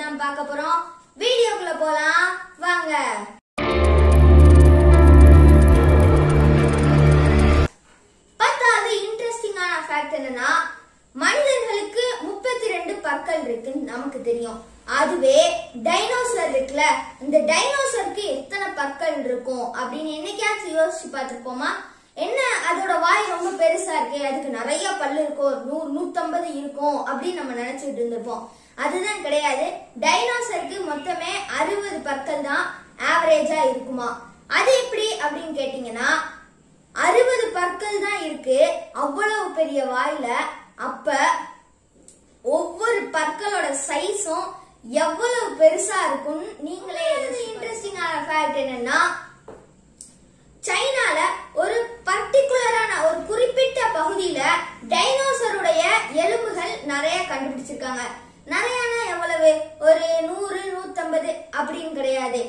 தான் பார்க்க போறோம் வீடியோக்குள்ள போலாம் வாங்க பத்தாவது இன்ட்ரெஸ்டிங்கான ஃபேக்ட் என்னன்னா மனிதர்களுக்கு முப்பத்தி ரெண்டு பற்கள் இருக்குன்னு நமக்கு தெரியும் அதுவே டைனோசர் இருக்குல்ல இந்த டைனோசருக்கு எத்தனை பற்கள் இருக்கும் அப்படின்னு என்னைக்காச்சும் யோசிச்சு பார்த்திருப்போமா என்ன அதோட வாய் ரொம்ப பெருசா இருக்கு அதுக்கு நிறைய பல்லு இருக்கும் ஒரு நூறு நூத்தம்பது இருக்கும் அப்படின்னு நம்ம நினைச்சிட்டு இருந்திருப்போம் அதுதான் கிடையாது டைனோசருக்கு மொத்தமே அறுபது பற்கள் தான் ஆவரேஜா இருக்குமா அது எப்படி அப்படின்னு கேட்டீங்கன்னா அறுபது பற்கள் தான் இருக்கு அவ்வளவு பெரிய வாயில அப்ப ஒவ்வொரு பற்களோட சைஸும் எவ்வளவு பெருசா இருக்கும்னு நீங்களே இன்ட்ரெஸ்டிங்கான ஃபேக்ட் என்னன்னா சைனால ஒரு பர்டிகுலரான ஒரு குறிப்பிட்ட பகுதியில டைனோசருடைய எலும்புகள் நிறைய கண்டுபிடிச்சிருக்காங்க நிறையனா எவ்வளவு ஒரு நூறு நூத்தம்பது அப்படின்னு கிடையாது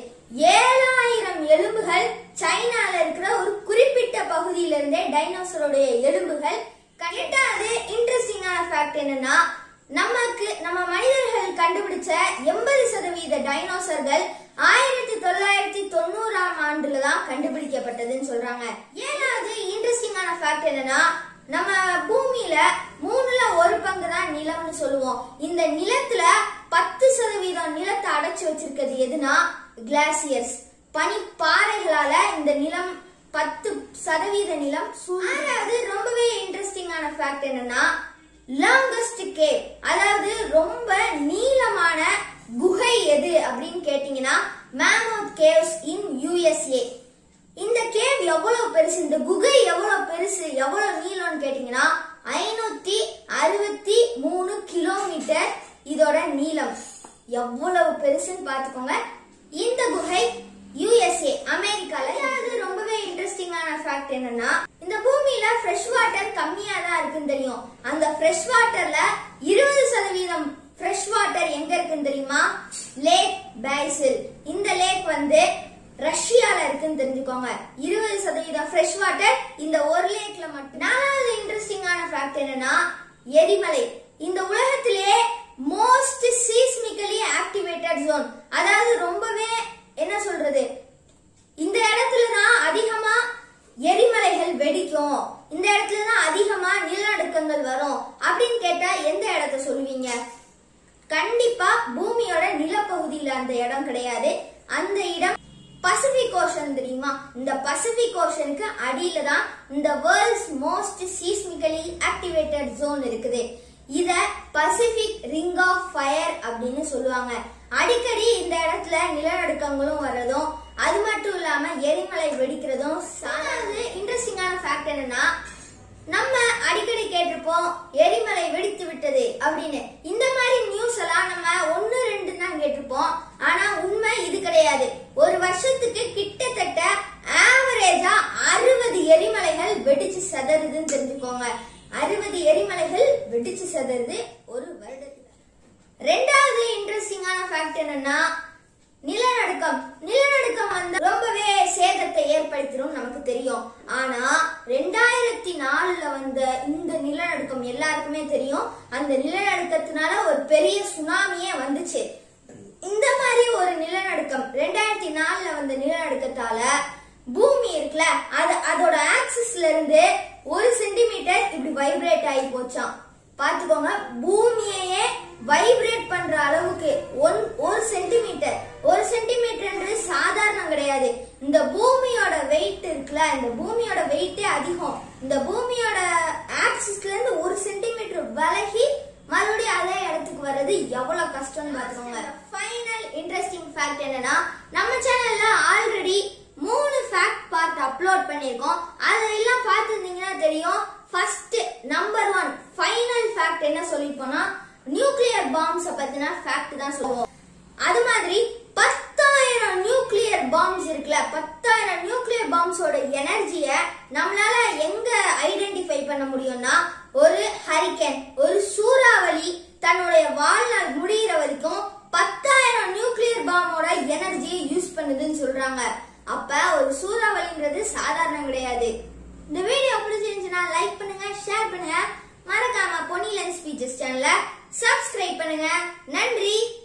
ஏழாயிரம் எலும்புகள் சைனால இருக்கிற ஒரு குறிப்பிட்ட பகுதியில இருந்தே டைனோசருடைய எலும்புகள் எட்டாவது இன்ட்ரெஸ்டிங்கான ஃபேக்ட் என்னன்னா நமக்கு நம்ம மனிதர்கள் கண்டுபிடிச்ச எண்பது சதவீத டைனோசர்கள் ஆயிரத்தி தொள்ளாயிரத்தி தொண்ணூறாம் ஆண்டுல தான் கண்டுபிடிக்கப்பட்டதுன்னு சொல்றாங்க ஏழாவது இன்ட்ரெஸ்டிங்கான ஃபேக்ட் என்னன்னா நம்ம பூமியில மூணுல ஒரு பங்கு தான் நிலம்னு சொல்லுவோம் இந்த நிலத்துல பத்து சதவீதம் நிலத்தை அடைச்சு வச்சிருக்கிறது எதுனா கிளாசியர்ஸ் பனிப்பாறைகளால இந்த நிலம் பத்து சதவீத நிலம் ஆறாவது ரொம்பவே இன்ட்ரெஸ்டிங்கான ஃபேக்ட் என்னன்னா லாங்கஸ்ட் கேவ் அதாவது ரொம்ப நீளமான குகை எது அப்படின்னு கேட்டீங்கன்னா மேமோத் கேவ்ஸ் இன் யுஎஸ்ஏ இந்த கேவ் எவ்வளவு பெருசு இந்த குகை எவ்வளவு பெருசு எவ்வளவு நீளம்னு கேட்டீங்கன்னா ஐநூத்தி அறுபத்தி மூணு கிலோமீட்டர் இதோட நீளம் எவ்வளவு பெருசுன்னு பாத்துக்கோங்க இந்த குகை யுஎஸ்ஏ அமெரிக்கால அது ரொம்பவே இன்ட்ரெஸ்டிங்கான ஃபேக்ட் என்னன்னா இந்த பூமியில ஃப்ரெஷ் வாட்டர் கம்மியா தான் இருக்குன்னு தெரியும் அந்த ஃப்ரெஷ் வாட்டர்ல இருபது சதவீதம் ஃப்ரெஷ் வாட்டர் எங்க இருக்குன்னு தெரியுமா லேக் பைசில் இந்த லேக் வந்து ரஷ்யால இருக்குன்னு தெரிஞ்சுக்கோங்க இருபது சதவீதம் ஃப்ரெஷ் வாட்டர் இந்த ஒரு லேக்ல மட்டும் நாலாவது இன்ட்ரெஸ்டிங்கான ஃபேக்ட் என்னன்னா எரிமலை இந்த உலகத்திலே மோஸ்ட் சீஸ்மிக்கலி ஆக்டிவேட்டட் ஜோன் அதாவது ரொம்பவே என்ன சொல்றது இந்த இடத்துல தான் அதிகமா எரிமலைகள் வெடிக்கும் இந்த இடத்துல தான் அதிகமா நிலநடுக்கங்கள் வரும் அப்படின்னு கேட்டா எந்த இடத்த சொல்லுவீங்க கண்டிப்பா பூமியோட நிலப்பகுதியில அந்த இடம் கிடையாது அந்த இடம் பசிபிக் ஓஷன் தெரியுமா இந்த பசிபிக் ஓஷனுக்கு அடியில தான் இந்த world's most seismically activated zone இருக்குது இத பசிபிக் ரிங் ஆஃப் ஃபயர் அப்படின்னு சொல்லுவாங்க அடிக்கடி இந்த இடத்துல நிலநடுக்கங்களும் வர்றதும் அது மட்டும் இல்லாம எரிமலை வெடிக்கிறதும் சாதாரண இன்ட்ரெஸ்டிங்கான ஃபேக்ட் என்னன்னா நம்ம அடிக்கடி கேட்டிருப்போம் எரிமலை வெடித்து விட்டது அப்படின்னு இந்த மாதிரி நியூஸ் எல்லாம் நம்ம ஒன்னு ரெண்டு தான் கேட்டிருப்போம் ஆனா உண்மை இது கிடையாது ஒரு வருஷத்துக்கு கிட்டத்தட்ட ஆவரேஜா அறுபது எரிமலைகள் வெடிச்சு செதறுதுன்னு தெரிஞ்சுக்கோங்க அறுபது எரிமலைகள் வெடிச்சு செதறுது ஒரு வருடத்துல ரெண்டாவது இன்ட்ரெஸ்டிங்கான ஃபேக்ட் என்னன்னா நிலநடுக்கம் நிலநடுக்கம் வந்து ரொம்பவே சேதத்தை ஏற்படுத்திடும் நமக்கு தெரியும் ஆனா ரெண்டாயிரத்தி நாலுல வந்த இந்த நிலநடுக்கம் எல்லாருக்குமே தெரியும் அந்த நிலநடுக்கத்தினால ஒரு பெரிய சுனாமியே வந்துச்சு இந்த மாதிரி ஒரு நிலநடுக்கம் ரெண்டாயிரத்தி நாலுல வந்த நிலநடுக்கத்தால பூமி இருக்குல்ல அது அதோட ஆக்சிஸ்ல இருந்து ஒரு சென்டிமீட்டர் இப்படி வைப்ரேட் ஆகி போச்சாம் பாத்துக்கோங்க பூமியையே வைப்ரேட் பண்ற அளவுக்கு ஒன் ஒரு சென்டிமீட்டர் ஒரு சென்டிமீட்டர்ன்றது சாதாரணம் கிடையாது இந்த பூமியோட வெயிட் இருக்குல்ல இந்த பூமியோட வெயிட்டே அதிகம் இந்த பூமியோட ஆக்சிஸ்ல இருந்து ஒரு சென்டிமீட்டர் விலகி மறுபடியும் அதே இடத்துக்கு வர்றது எவ்வளவு கஷ்டம்னு பாத்துக்கோங்க ஃபைனல் இன்ட்ரெஸ்டிங் ஃபேக்ட் என்னன்னா நம்ம சேனல்ல ஆல்ரெடி மூணு ஃபேக்ட் பார்ட் அப்லோட் பண்ணியிருக்கோம் அதெல்லாம் பார்த்துருந்தீங்கன்னா தெரியும் first number one final fact என்ன சொல்லிருப்போம்னா நியூக்ளியர் பாம்ஸ் பத்தின ஃபேக்ட் தான் சொல்லுவோம் அது மாதிரி பத்தாயிரம் நியூக்ளியர் பாம்ஸ் இருக்குல்ல பத்தாயிரம் நியூக்ளியர் பாம்ஸோட எனர்ஜிய நம்மளால எங்க ஐடென்டிஃபை பண்ண முடியும்னா ஒரு ஹரிக்கன் ஒரு சூறாவளி தன்னுடைய வாழ்நாள் முடியிற வரைக்கும் பத்தாயிரம் நியூக்ளியர் பாம்போட எனர்ஜியை யூஸ் பண்ணுதுன்னு சொல்றாங்க அப்ப ஒரு சூறாவளின்றது சாதாரணம் கிடையாது இந்த வீடியோ பிடிச்சிருந்துச்சுன்னா லைக் பண்ணுங்க ஷேர் பண்ணுங்க மறக்காம பொன்னியின் ஸ்பீச்சஸ் சேனலை சப்ஸ்கிரைப் பண்ணுங்க நன்றி